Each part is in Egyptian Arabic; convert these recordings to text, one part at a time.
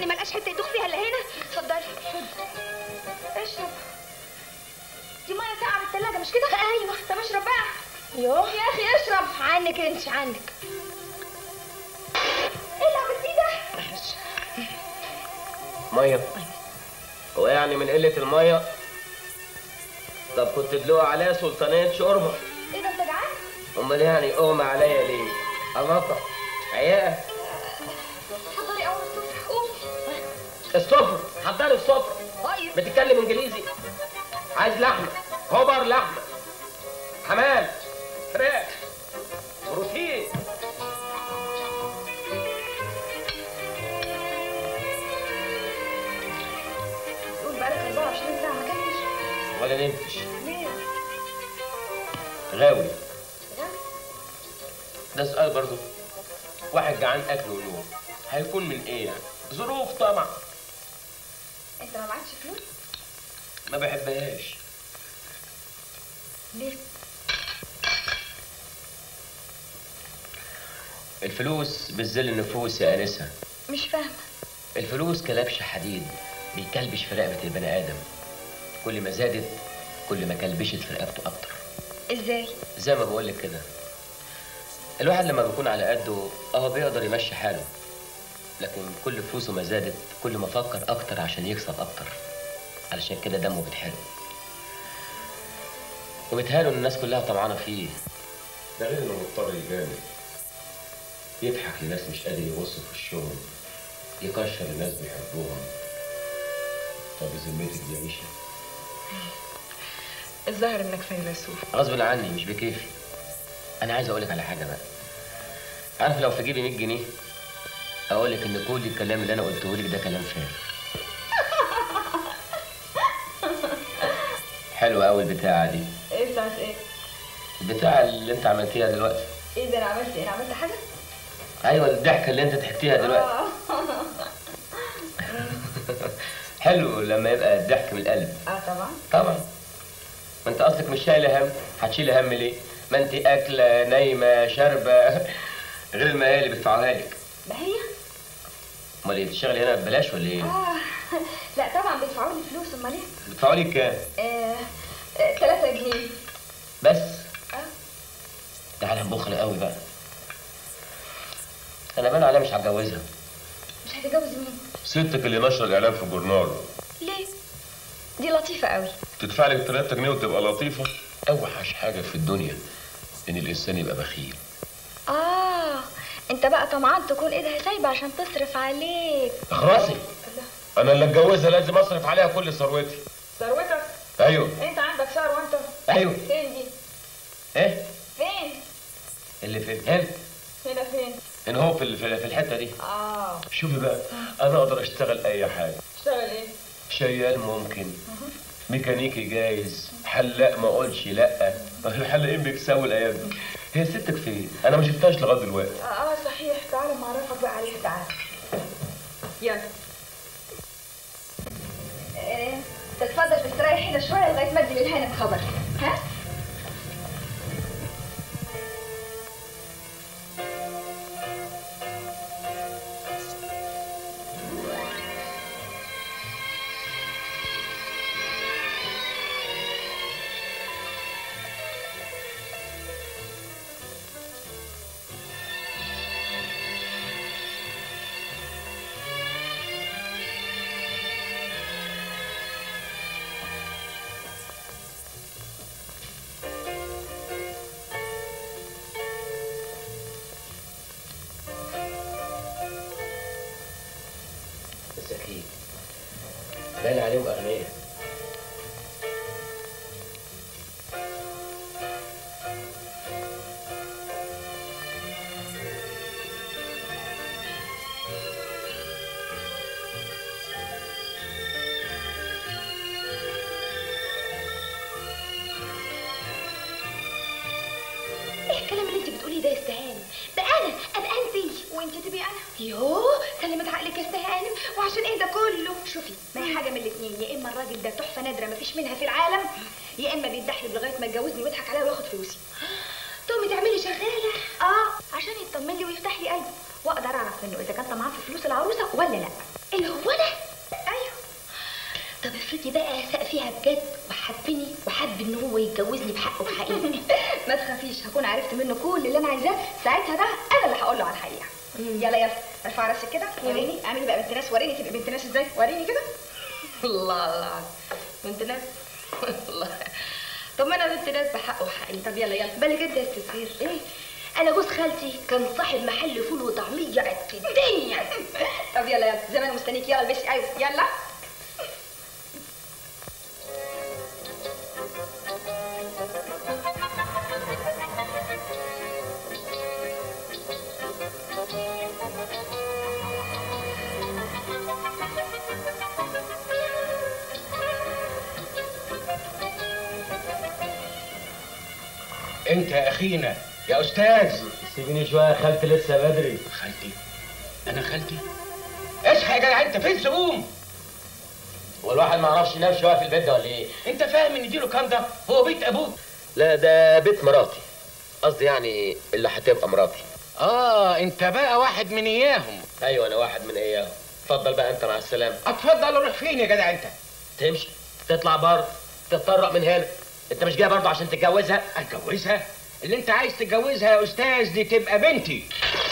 يعني ملقاش حته يدوخ فيها الا هنا اتفضلي اشرب دي ميه ساقعه من الثلاجه مش كده ايوه طب اشرب بقى يوه يا اخي اشرب عنك انت عنك ايه اللي عملتيه ده ميه هو يعني من قله الميه طب كنت تدلقوا عليها سلطانيه شوربه ايه ده انت جعان امال يعني اغمى عليا ليه الله عيال حضري اول الصبح قومي السفر حضري السفر طيب بتتكلم انجليزي عايز لحمه خبر لحمه حمام فراخ بروتين تقول بقالك 24 ساعه ما كلتش ولا نمتش ليه غاوي ده سؤال برضو واحد جعان اكل ونوم هيكون من ايه يعني ظروف طبعا انت ما معكش فلوس ما بحبهاش ليه الفلوس بتذل النفوس يا انسه مش فاهمه الفلوس كلبش حديد بيكلبش في رقبه البني ادم كل ما زادت كل ما كلبشت في رقبته اكتر ازاي زي ما بقول لك كده الواحد لما بيكون على قده اه بيقدر يمشي حاله لكن كل فلوسه ما زادت كل ما فكر اكتر عشان يكسب اكتر علشان كده دمه بيتحرق وبيتهيأله ان الناس كلها طمعانه فيه ده غير انه مضطر يجامل يضحك لناس مش قادر يبص في وشهم يكشر الناس بيحبوهم طب ذمتك دي عيشه الظاهر انك فيلسوف غصب عني مش بكيفي انا عايز اقول لك على حاجه بقى عارف لو في جيبي 100 جنيه اقول لك ان كل الكلام اللي انا قلته لك ده كلام فارغ حلوه قوي البتاعه دي ايه بتاعت ايه البتاعه اللي انت عملتيها دلوقتي ايه ده انا عملت ايه انا عملت حاجه ايوه الضحكه اللي انت ضحكتيها دلوقتي حلو لما يبقى الضحك من القلب اه طبعا طبعا ما انت اصلك مش شايله هم هتشيلي هم ليه ما انت اكله نايمه شاربه غير المهالي اللي بيدفعوها لك ما هي امال ايه بتشتغلي هنا ببلاش ولا ايه اه لا طبعا بيدفعوا لي فلوس امال ايه بيدفعوا لك كام آه، آه، 3 جنيه بس اه ده عالم بخل قوي بقى انا باين عليها مش هتجوزها مش هتتجوز مين ستك اللي نشر الاعلان في الجورنال ليه دي لطيفه قوي تدفع لك 3 جنيه وتبقى لطيفه اوحش حاجه في الدنيا ان الانسان يبقى بخيل اه انت بقى طمعان تكون ايدها سايبه عشان تصرف عليك اخرسي انا اللي اتجوزها لازم اصرف عليها كل ثروتي ثروتك ايوه انت عندك ثروه انت ايوه فين دي ايه فين اللي فين هنا هنا فين هنا هو في ال- في في الحته دي اه شوفي بقى انا اقدر اشتغل اي حاجه اشتغل ايه شيال ممكن ميكانيكي جايز حلاق ما اقولش لا الحلاقين بيكسبوا الايام دي هي ستك فين انا ما شفتهاش لغايه دلوقتي اه, آه صحيح تعالى ما اعرفك بقى عليها تعالى يلا آه، تتفضل تستريح هنا شويه لغايه ما ادي للهانم خبر ها مساكين باين عليهم اغنياء ايه الكلام اللي انت بتقوليه ده يا استهانم ده انا ابقى انت وانت تبقي انا يوه سلمت عقلك يا استهانم وعشان ايه ده كله شوفي ما هي حاجه من الاثنين يا اما الراجل ده تحفه نادره ما فيش منها في العالم يا اما بيتدحلب لغايه ما يتجوزني ويضحك عليا وياخد فلوسي تقومي تعملي شغاله اه عشان يطمن لي ويفتح لي قلبي واقدر اعرف منه اذا كان طمعان في فلوس العروسه ولا لا اللي هو انا ايوه طب افرضي بقى ساق فيها بجد وحبني وحب ان هو يتجوزني بحقه وحقيقي ما تخافيش هكون عرفت منه كل اللي انا عايزاه ساعتها بقى انا اللي هقول له على الحقيقه يلا يلا ارفع راسك كده وريني اعملي بقى بنت ناس وريني تبقي بنت ناس ازاي وريني كده الله الله بنت ناس الله طب ما انا بنت ناس بحقه وحقيقي طب يلا يلا بالك انت يا استاذ ايه انا جوز خالتي كان صاحب محل فول وطعميه قد الدنيا طب يلا يلا زي ما انا مستنيك يلا البسي ايوه يلا انت يا اخينا يا استاذ سيبني شويه يا خالتي لسه بدري خالتي انا خالتي اصحى يا جدع انت فين تقوم هو الواحد ما يعرفش ينام شويه في البيت ده ولا ايه انت فاهم ان دي لوكاندا هو بيت ابوك لا ده بيت مراتي قصدي يعني اللي هتبقى مراتي اه انت بقى واحد من اياهم ايوه انا واحد من اياهم اتفضل بقى انت مع السلامه اتفضل اروح فين يا جدع انت تمشي تطلع بره تتطرق من هنا انت مش جاي برضه عشان تتجوزها اتجوزها اللي انت عايز تتجوزها يا استاذ دي تبقى بنتي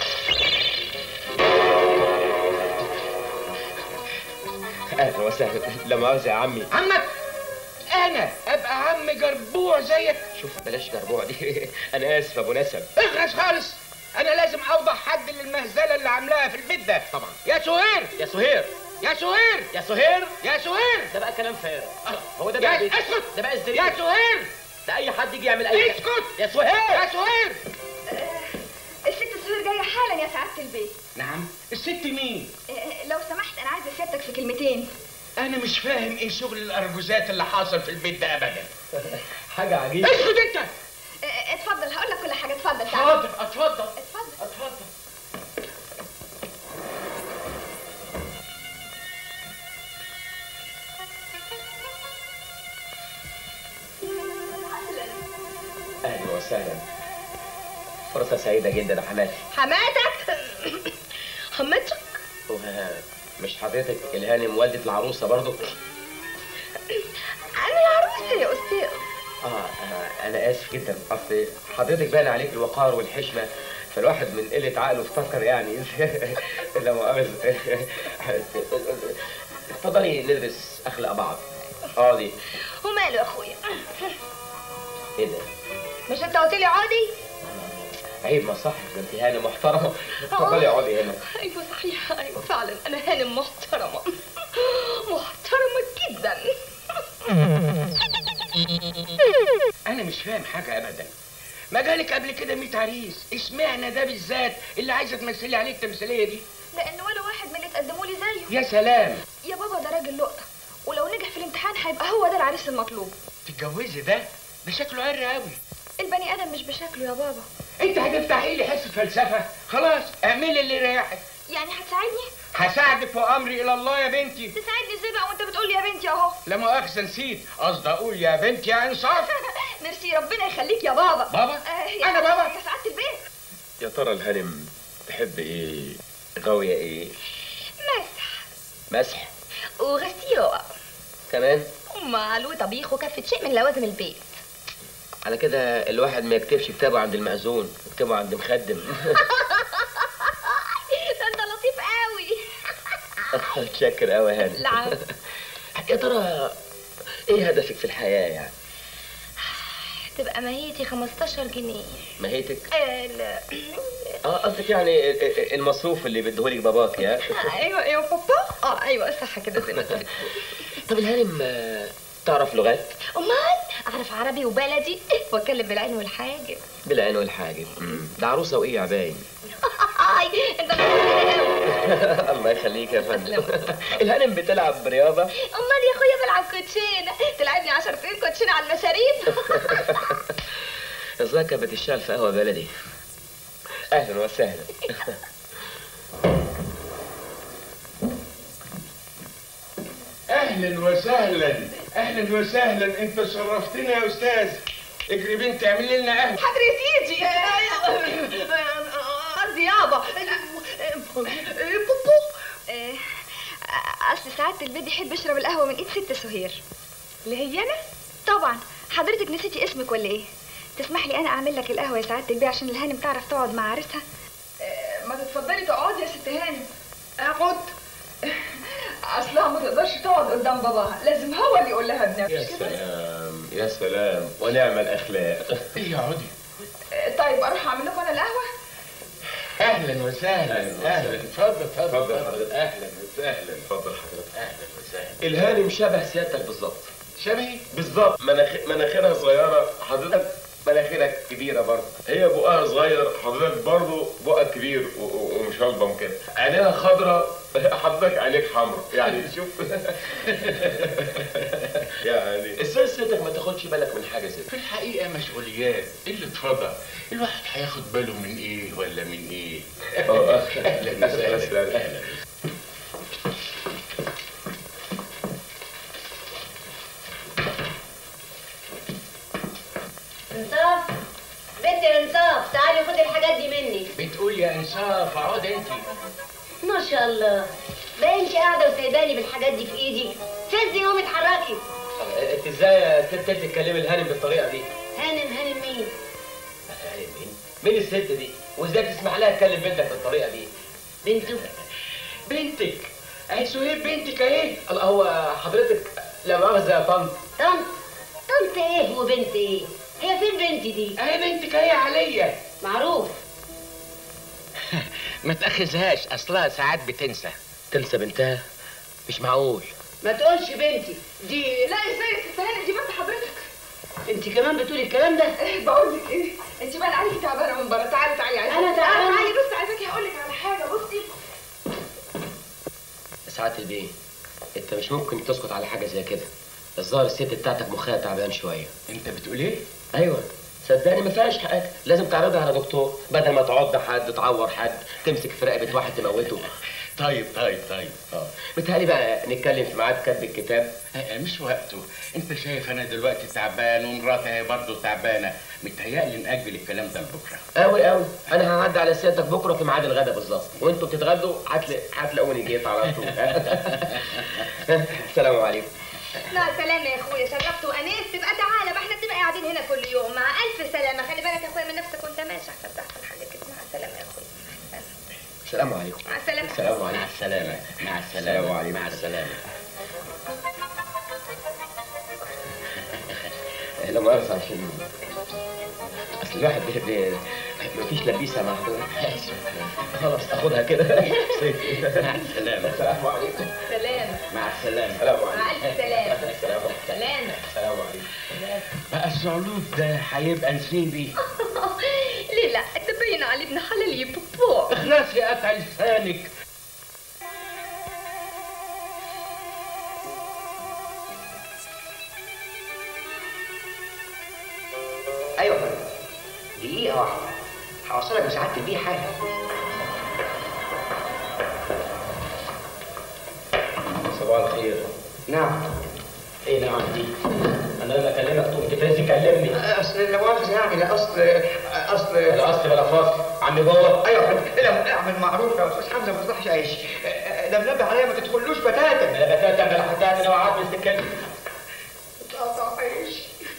اهلا وسهلا لا مؤاخذه يا عمي عمك انا ابقى عم جربوع زيك شوف بلاش جربوع دي انا اسف ابو نسب اخرس خالص انا لازم اوضح حد للمهزله اللي عاملاها في البيت ده طبعا يا سهير يا سهير يا سهير يا سهير يا سهير ده بقى كلام فارغ هو ده يا بقى بيت اسكت ده بقى ازاي يا سهير ده اي حد يجي يعمل اي اسكت يا سهير يا سهير الست السوير جايه حالا يا سعاده البيت نعم الست مين آه، لو سمحت انا عايزه سيادتك في كلمتين انا مش فاهم ايه شغل الارجوزات اللي حاصل في البيت ده ابدا حاجه عجيبه اسكت انت آه، اتفضل هقول لك كل حاجه اتفضل تعال حاضر اتفضل اتفضل اتفضل اهلا وسهلا فرصه سعيده جدا يا حماتي حماتك حماتك هو مش حضرتك الهانم والدة العروسه برضه انا العروسه يا استاذ آه, اه انا اسف جدا اصل حضرتك باين عليك الوقار والحشمه فالواحد من قله عقله افتكر يعني لا مؤاخذه اتفضلي ندرس اخلاق بعض اقعدي وماله يا اخويا ايه ده مش انت قلت لي عادي عيب ما صح ده انت هانم محترمه اتفضلي اقعدي هنا ايوه صحيح ايوه فعلا انا هانم محترمه محترمه جدا انا مش فاهم حاجه ابدا ما جالك قبل كده 100 عريس اشمعنى ده بالذات اللي عايزه تمثلي عليه التمثيليه دي لان ولا واحد من اللي تقدموا لي زيه يا سلام يا بابا ده راجل لقطه ولو نجح في الامتحان هيبقى هو ده العريس المطلوب تتجوزي ده ده شكله عري قوي البني ادم مش بشكله يا بابا انت هتفتحي لي حصه فلسفه خلاص اعملي اللي يريحك يعني هتساعدني هساعدك وامري الى الله يا بنتي تساعدني ازاي بقى وانت بتقول لي يا بنتي اهو لا مؤاخذه نسيت قصدي اقول يا بنتي يا انصاف ميرسي ربنا يخليك يا بابا بابا؟ آه يا أنا بابا؟ يا سعاده البيت يا ترى الهانم تحب ايه غاويه ايه مسح مسح وغسيل كمان ومعلو طبيخ وكفة شيء من لوازم البيت على كده الواحد ما يكتبش كتابه عند المأذون يكتبه عند مخدم ده انت لطيف قوي متشكر قوي يا هانم العفو. يا ترى ايه هدفك في الحياه يعني تبقى ماهيتي 15 جنيه ماهيتك آه، لا. اه قصدك يعني ال- ال- المصروف اللي بيديهولك باباك يا ايوه ايوه بابا اه ايوه صح كده زي ما تقول طب الهانم آه، تعرف لغات امال اعرف عربي وبلدي واتكلم بالعين والحاجب بالعين والحاجب مم. ده عروسه وايه يا عباين اي انت بتقول قوي الله يخليك يا فندم الهانم بتلعب رياضه امال يا اخويا بلعب كوتشينه تلعبني 10 سنين كوتشينه على المشاريب اصلها كانت بتشتغل في قهوه بلدي اهلا وسهلا اهلا وسهلا اهلا وسهلا انت شرفتنا يا استاذ اجري بنت اعملي لنا قهوه حاضر يا سيدي قصدي يابا بوبو اصل ساعات البيت يحب يشرب القهوه من ايد ست سهير اللي هي انا طبعا حضرتك نسيتي اسمك ولا ايه تسمح لي انا اعمل لك القهوه يا سعاده البيه عشان الهانم تعرف تقعد مع عريسها ما تتفضلي تقعدي يا ست هانم اقعد اصلها ما تقدرش تقعد قدام باباها لازم هو اللي يقول لها يا بنفسه سلام يا سلام ونعم الاخلاق ايه اقعدي طيب اروح اعمل لكم انا القهوه اهلا وسهلا أهلاً وسهلاً. اهلا اتفضل اتفضل اتفضل حضرتك. اهلا وسهلا اتفضل حضرتك اهلا وسهلا الهانم شبه سيادتك بالظبط شبهي بالظبط مناخ... مناخيرها صغيره حضرتك مناخيرك كبيره برضه هي بقها صغير حضرتك برضه بقك كبير و... و... ومشلبم كده عينيها خضراء حضرتك عينيك حمراء يعني شوف يعني ازاي سيادتك ما تاخدش بالك من حاجه زي في الحقيقة مسؤوليات اللي اتفضل الواحد هياخد باله من ايه ولا من ايه اهلا وسهلا اهلا انصاف بنت انصاف تعالي خدي الحاجات دي مني بتقول يا انصاف اقعد انت ما شاء الله بقى انت قاعده وسايباني بالحاجات دي في ايدي فزي قومي اتحركي انت ازاي يا ست تتكلمي الهانم بالطريقه دي؟ هانم هانم مين هانم مين؟ مين الست دي؟ وازاي تسمح لها تكلم بنتك بالطريقه دي؟ بنته بنتك اهي سهير بنتك اهي الله هو حضرتك لا مؤاخذه يا طنط طنط طنط ايه وبنت ايه هي فين بنتي دي اهي بنتك اهي عليا معروف ما تاخذهاش اصلها ساعات بتنسى تنسى بنتها؟ مش معقول ما تقولش بنتي دي لا ازاي يا ست هانم دي بنت حضرتك انت كمان بتقولي الكلام ده بقول لك ايه انت باين عليكي تعبانه من بره تعالي تعالي عايزة- أنا تعبانة؟ تعالي بصي عايزاكي هقول لك على حاجه بصي ساعات البيه انت مش ممكن تسكت على حاجه زي كده الظاهر الست بتاعتك مخها تعبان شويه انت بتقول ايه ايوه صدقني ما فيهاش حاجه لازم تعرضها على دكتور بدل ما تعض حد تعور حد تمسك في رقبه واحد تموته طيب طيب طيب اه بيتهيألي بقى نتكلم في ميعاد كتب الكتاب آه، مش وقته انت شايف انا دلوقتي تعبان ومراتي هي برضه تعبانه متهيألي نأجل الكلام ده لبكره قوي قوي انا هعدي على سيادتك بكره في ميعاد الغدا بالظبط وانتوا بتتغدوا هتلا- هتلاقوني جيت على طول السلام عليكم لا سلامة يا اخويا شرفت وانست تبقى تعالى بقى احنا بنبقى قاعدين هنا كل يوم مع الف سلامة خلي بالك يا اخويا من نفسك وانت ماشي احسن تحصل حاجة كده مع السلامة يا اخويا السلام عليكم مع السلامة السلام مع عليكم السلامه مع السلام السلامه عليكم. مع السلامه لا مؤاخذة عشان اصل الواحد بي... بي... مفيش لبيسه مع حضرتك خلاص اخدها كده مع السلامه السلام عليكم سلام مع السلامه السلام مع عليكم الف سلامة السلام عليكم سلام السلام عليكم بقى الصعلوك ده هيبقى نسين بيه ليه لا انت باين علي ابن حلال يا بابا اخلصي قطع لسانك ايوه يا فندم دقيقة واحدة هوصلك بسعادة البيه حاجة صباح الخير نعم ايه نعم دي انا لما اكلمك تقوم تفرز تكلمني اصل لا مؤاخذة يعني لا اصل اصل لا اصل ولا فاصل عمي جوه ايوه يا فندم لا اعمل معروف يا استاذ حمزة ما تفتحش عيش ده منبه عليا ما تدخلوش بتاتا انا بتاتا انا حتى لو قعدت تتكلم قطع عيش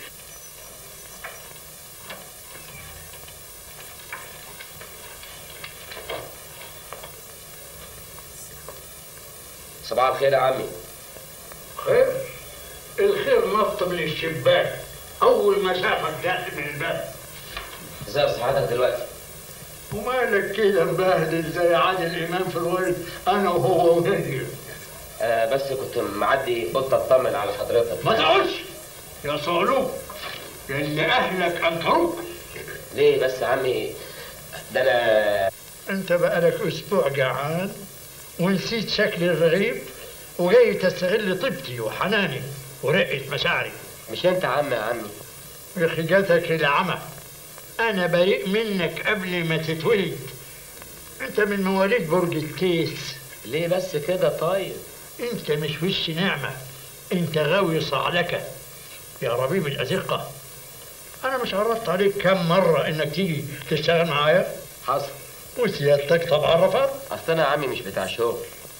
صباح الخير يا عمي خير الخير نط من الشباك اول ما شافك داخل من الباب ازاي صحتك دلوقتي ومالك كده مبهدل زي عادل امام في الورد انا وهو ونجم آه بس كنت معدي قلت اطمن على حضرتك ما تقولش يا صعلوك لان اهلك انكروك ليه بس يا عمي ده انا انت بقالك اسبوع جعان ونسيت شكلي الرغيب وجاي تستغل طيبتي وحناني ورقة مشاعري مش انت يا عم يا عمي بخجتك العمى انا بريء منك قبل ما تتولد انت من مواليد برج التيس ليه بس كده طيب انت مش وش نعمة انت غاوي صعلكة يا ربيب الأزقة انا مش عرضت عليك كم مرة انك تيجي تشتغل معايا حصل وسيادتك طبعا رفضت اصل انا يا عمي مش بتاع شغل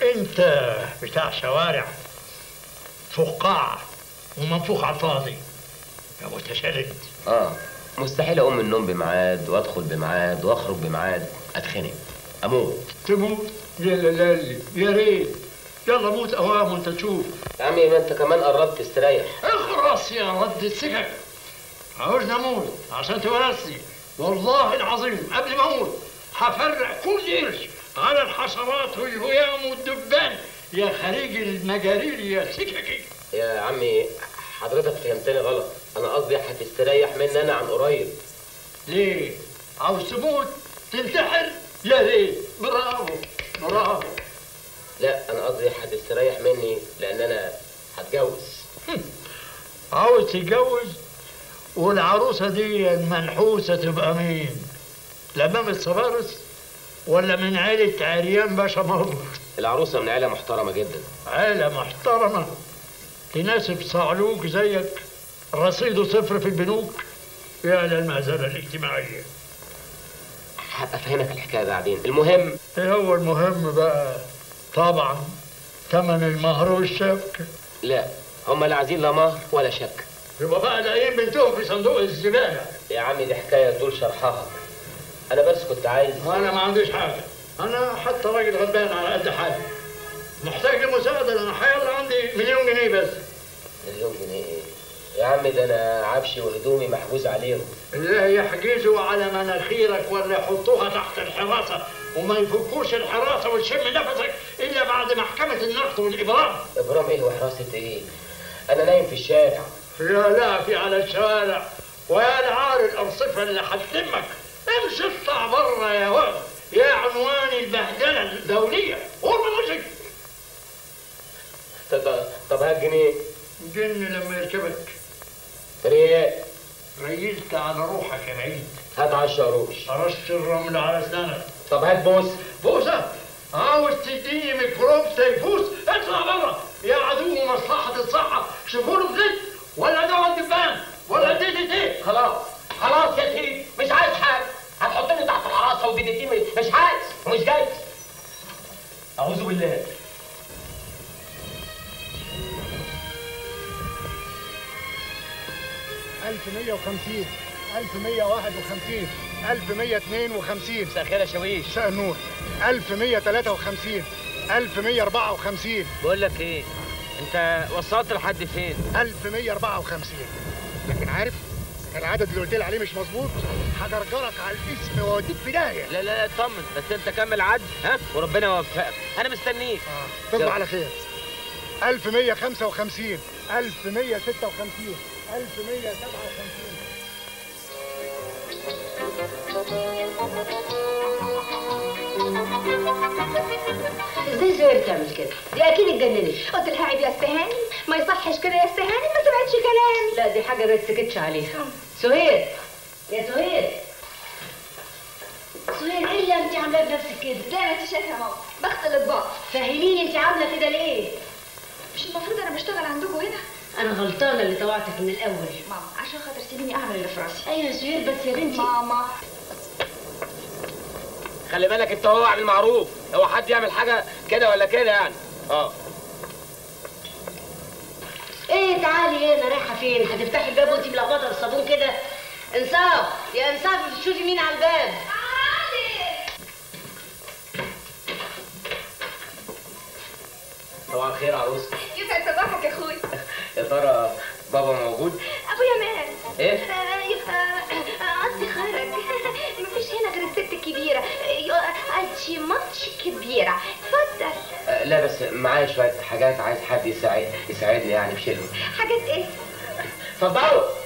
انت بتاع شوارع فقاعة ومنفوخ على الفاضي يا متشرد اه مستحيل اقوم من النوم بميعاد وادخل بميعاد واخرج بميعاد اتخنق اموت تموت يا لالي يا ريت يلا موت اوام وانت تشوف يا عمي ما انت كمان قربت تستريح اخرس يا رد السكك عاوزني اموت عشان تورثني والله العظيم قبل ما اموت هفرق كل قرش على الحشرات والهيام والدبان يا خريج المجارير يا سككي يا عمي حضرتك فهمتني غلط انا قصدي هتستريح مني انا عن قريب ليه؟ عاوز تموت تنتحر؟ يا ريت برافو برافو لا انا قصدي هتستريح مني لان انا هتجوز عاوز تتجوز والعروسة دي المنحوسة تبقى مين؟ لمام الصبارس ولا من عيلة عريان باشا مبروك؟ العروسه من عيله محترمه جدا عيلة محترمة تناسب صعلوك زيك رصيده صفر في البنوك يا للمهزلة الاجتماعية هبقى افهمك الحكايه بعدين المهم ايه هو المهم بقى؟ طبعا تمن المهر والشبكة لا هم لا عايزين لا مهر ولا شك يبقى بقى لاقيين بنتهم في صندوق الزبالة يا عمي دي حكايه طول شرحها انا بس كنت عايز وانا ما عنديش حاجه انا حتى راجل غلبان على قد حالي محتاج لمساعده لان حيلا عندي مليون جنيه بس مليون جنيه ايه يا عمي ده انا عفشي وهدومي محجوز عليهم اللي يحجزوا على مناخيرك ولا يحطوها تحت الحراسه وما يفكوش الحراسه وتشم نفسك الا بعد محكمه النقد والابرام ابرام ايه وحراسه ايه انا نايم في الشارع يا لافي على الشارع ويا العار الارصفه اللي هتلمك امشي اطلع بره يا ولد يا عنوان البهدله الدوليه قول من وشك طب طب هات جنيه الجن لما يركبك ريال ريلت على روحك يا بعيد هات 10 قروش رشت الرمل على اسنانك طب هات بوس بوسه عاوز تديني ميكروب تيفوس اطلع بره يا عدو مصلحه الصحه شوفوا له زيت ولا دواء الدبان ولا دي دي دي خلاص خلاص يا سيدي مش عايز حاجه هتحطني تحت الحراسه ودي مش عايز ومش جاي اعوذ بالله ألف مية وخمسين ألف مية واحد وخمسين ألف مية اتنين وخمسين مساء الخير يا شويش مساء النور ألف مية تلاتة وخمسين ألف مية أربعة وخمسين بقول لك ايه انت وصلت لحد فين ألف مية أربعة وخمسين لكن عارف العدد اللي قلت لي عليه مش مظبوط هجرجرك على الاسم واوديك في داهية لا لا لا اطمن بس انت كمل عد ها وربنا يوفقك انا مستنيك آه. تصبح على خير ألف مية خمسة وخمسين ألف مية ستة وخمسين ألف مية سبعة وخمسين ازاي زهير تعمل كده؟ دي اكيد اتجننت قلت لها عيب يا استهاني ما يصحش كده يا استهاني ما سمعتش كلامي لا دي حاجه ما تسكتش عليها سهير يا سهير سهير ايه اللي انت عاملاه بنفسك كده؟ زي ما انت شايفه يا ماما بغسل اطباق فهميني انت عامله كده ليه؟ مش المفروض انا بشتغل عندكم هنا انا غلطانه اللي طوعتك من الاول ماما عشان خاطر سيبيني اعمل اللي في راسي ايوه يا سهير بس يا بنتي ماما خلي بالك انت هو اعمل معروف هو حد يعمل حاجه كده ولا كده يعني اه ايه تعالي هنا رايحه فين؟ هتفتحي الباب وانت ملخبطه بالصابون كده؟ انصاف يا انصاف شوفي مين على الباب طبعا خير عروسه يسعد صباحك يا اخوي يا ترى بابا موجود ابويا مات ايه آه، آه، قصدي خرج مفيش هنا غير الست الكبيرة قصدي ماتش كبيرة اتفضل آه، لا بس معايا شويه حاجات عايز حد يساعد يساعدني يعني بشيلهم حاجات ايه؟ اتفضلوا